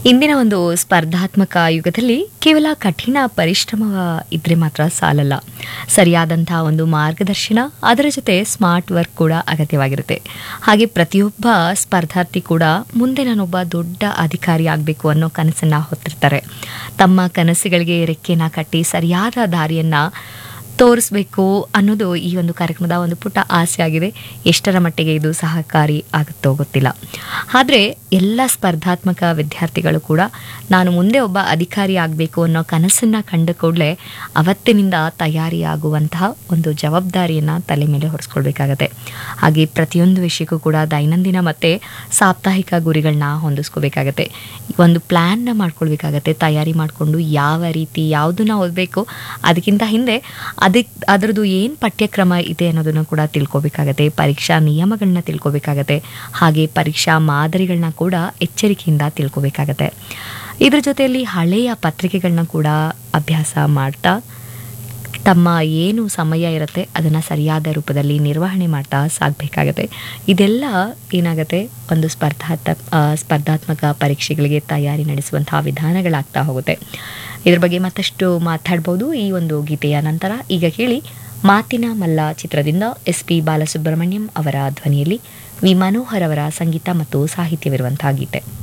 ಇಂದಿನ ಒಂದು ಸ್ಪರ್ಧಾತ್ಮಕ ಯುಗದಲ್ಲಿ ಕೇವಲ ಕಠಿಣ ಪರಿಶ್ರಮ ಇದ್ರೆ ಮಾತ್ರ ಸಾಲಲ್ಲ ಸರಿಯಾದಂತಹ ಒಂದು ಮಾರ್ಗದರ್ಶನ ಅದರ ಜೊತೆ ಸ್ಮಾರ್ಟ್ ವರ್ಕ್ ಕೂಡ ಅಗತ್ಯವಾಗಿರುತ್ತೆ ಹಾಗೆ ಪ್ರತಿಯೊಬ್ಬ ಸ್ಪರ್ಧಾರ್ಥಿ ಕೂಡ ಮುಂದೆ ನಾನೊಬ್ಬ ದೊಡ್ಡ ಅಧಿಕಾರಿ ಆಗಬೇಕು ಅನ್ನೋ ಕನಸನ್ನ ಹೊತ್ತಿರ್ತಾರೆ ತಮ್ಮ ಕನಸುಗಳಿಗೆ ರೆಕ್ಕೆನ ಕಟ್ಟಿ ಸರಿಯಾದ ದಾರಿಯನ್ನ ತೋರಿಸ್ಬೇಕು ಅನ್ನೋದು ಈ ಒಂದು ಕಾರ್ಯಕ್ರಮದ ಒಂದು ಪುಟ್ಟ ಆಸೆ ಆಗಿದೆ ಎಷ್ಟರ ಮಟ್ಟಿಗೆ ಇದು ಸಹಕಾರಿ ಆಗುತ್ತೋ ಗೊತ್ತಿಲ್ಲ ಆದರೆ ಎಲ್ಲ ಸ್ಪರ್ಧಾತ್ಮಕ ವಿದ್ಯಾರ್ಥಿಗಳು ಕೂಡ ನಾನು ಮುಂದೆ ಒಬ್ಬ ಅಧಿಕಾರಿ ಆಗಬೇಕು ಅನ್ನೋ ಕನಸನ್ನು ಕಂಡ ಕೂಡಲೇ ಅವತ್ತಿನಿಂದ ತಯಾರಿಯಾಗುವಂತಹ ಒಂದು ಜವಾಬ್ದಾರಿಯನ್ನು ತಲೆ ಮೇಲೆ ಹೊರಿಸ್ಕೊಳ್ಬೇಕಾಗತ್ತೆ ಹಾಗೆ ಪ್ರತಿಯೊಂದು ವಿಷಯಕ್ಕೂ ಕೂಡ ದೈನಂದಿನ ಮತ್ತು ಸಾಪ್ತಾಹಿಕ ಗುರಿಗಳನ್ನ ಹೊಂದಿಸ್ಕೋಬೇಕಾಗತ್ತೆ ಒಂದು ಪ್ಲ್ಯಾನ್ನ ಮಾಡ್ಕೊಳ್ಬೇಕಾಗತ್ತೆ ತಯಾರಿ ಮಾಡಿಕೊಂಡು ಯಾವ ರೀತಿ ಯಾವುದನ್ನ ಓದಬೇಕು ಅದಕ್ಕಿಂತ ಹಿಂದೆ ಅದಕ್ಕೆ ಅದರದ್ದು ಏನು ಪಠ್ಯಕ್ರಮ ಇದೆ ಅನ್ನೋದನ್ನು ಕೂಡ ತಿಳ್ಕೊಬೇಕಾಗತ್ತೆ ಪರೀಕ್ಷಾ ನಿಯಮಗಳನ್ನ ತಿಳ್ಕೊಬೇಕಾಗತ್ತೆ ಹಾಗೆ ಪರೀಕ್ಷಾ ಮಾದರಿಗಳನ್ನ ಕೂಡ ಎಚ್ಚರಿಕೆಯಿಂದ ತಿಳ್ಕೊಬೇಕಾಗತ್ತೆ ಇದ್ರ ಜೊತೆಯಲ್ಲಿ ಹಳೆಯ ಪತ್ರಿಕೆಗಳನ್ನ ಕೂಡ ಅಭ್ಯಾಸ ಮಾಡ್ತಾ ತಮ್ಮ ಏನು ಸಮಯ ಇರುತ್ತೆ ಅದನ್ನು ಸರಿಯಾದ ರೂಪದಲ್ಲಿ ನಿರ್ವಹಣೆ ಮಾಡ್ತಾ ಸಾಗಬೇಕಾಗತ್ತೆ ಇದೆಲ್ಲ ಏನಾಗುತ್ತೆ ಒಂದು ಸ್ಪರ್ಧಾತ್ಮ ಆ, ಸ್ಪರ್ಧಾತ್ಮಕ ಪರೀಕ್ಷೆಗಳಿಗೆ ತಯಾರಿ ನಡೆಸುವಂತಹ ವಿಧಾನಗಳಾಗ್ತಾ ಹೋಗುತ್ತೆ ಇದ್ರ ಬಗ್ಗೆ ಮತ್ತಷ್ಟು ಮಾತಾಡ್ಬೋದು ಈ ಒಂದು ಗೀತೆಯ ನಂತರ ಈಗ ಕೇಳಿ ಮಾತಿನ ಮಲ್ಲ ಚಿತ್ರದಿಂದ ಎಸ್ ಪಿ ಬಾಲಸುಬ್ರಹ್ಮಣ್ಯಂ ಅವರ ಧ್ವನಿಯಲ್ಲಿ ವಿ ಮನೋಹರ್ ಅವರ ಸಂಗೀತ ಮತ್ತು ಸಾಹಿತ್ಯವಿರುವಂತಹ ಗೀತೆ